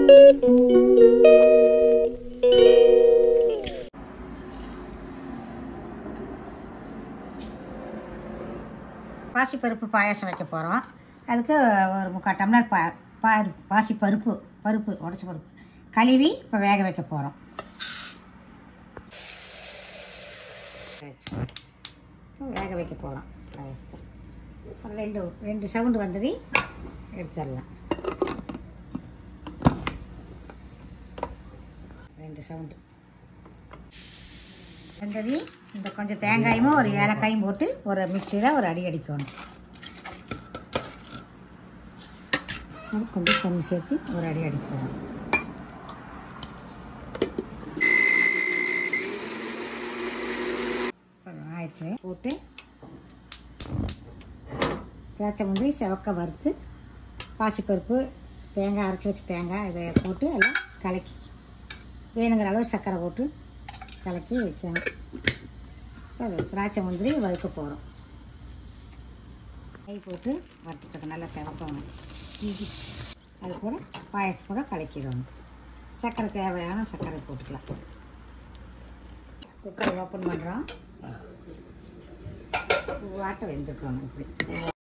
பாசிப்பருப்பு பாயாசம் வைக்க போகிறோம் அதுக்கு ஒரு முக்கால் டம்ளர் பா பாரு பாசி பருப்பு பருப்பு உடச்ச பருப்பு கழுவி இப்போ வேக வைக்க போகிறோம் வேக வைக்க போகிறோம் பாயாசத்தை ஒரு ரெண்டு ரெண்டு சவுண்டு வந்தது எடுத்துடலாம் ரெண்டு சவுண்டு வந்தது இந்த கொஞ்சம் தேங்காயும் ஒரு ஏலக்காயும் போட்டு ஒரு மிக்சியில் ஒரு அடி அடிக்கணும் அது கொஞ்சம் தண்ணி சேர்த்து ஒரு அடி அடிக்கணும் அப்புறம் ஆயிடுச்சு போட்டு திராட்சை முந்திரி செவக்க வறுத்து பாசிப்பருப்பு தேங்காய் அரைச்சி வச்சு தேங்காய் இதை போட்டு எல்லாம் கலக்கி வேணுங்கிற அளவு சர்க்கரை போட்டு கலக்கி வச்சாங்க அது திராட்சை முந்திரி வறுக்க போகிறோம் நெய் போட்டு வறுத்துட்டு நல்லா செவக்கணும் அது கூட பாயசம் கூட கலக்கிடணும் சர்க்கரை தேவையான சர்க்கரை போட்டுக்கலாம் குக்கரை ஓப்பன் பண்ணுறோம் வாட்டை வெந்துக்கணும் இப்படி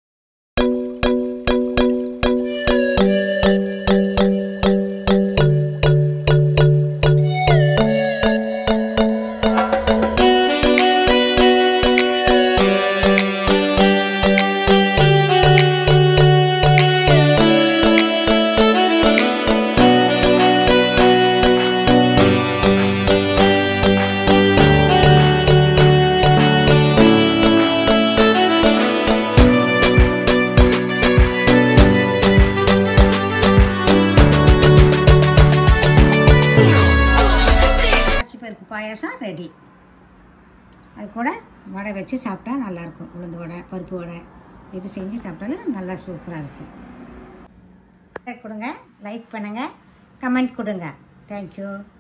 பச்சை பருப்பு பாயாசம் ரெடி அது கூட வடை வச்சு சாப்பிட்டா நல்லாயிருக்கும் உளுந்து வடை பருப்பு வடை இது செஞ்சு சாப்பிட்டாலும் நல்லா சூப்பராக இருக்கும் கொடுங்க லைக் பண்ணுங்கள் கமெண்ட் கொடுங்க தேங்க்யூ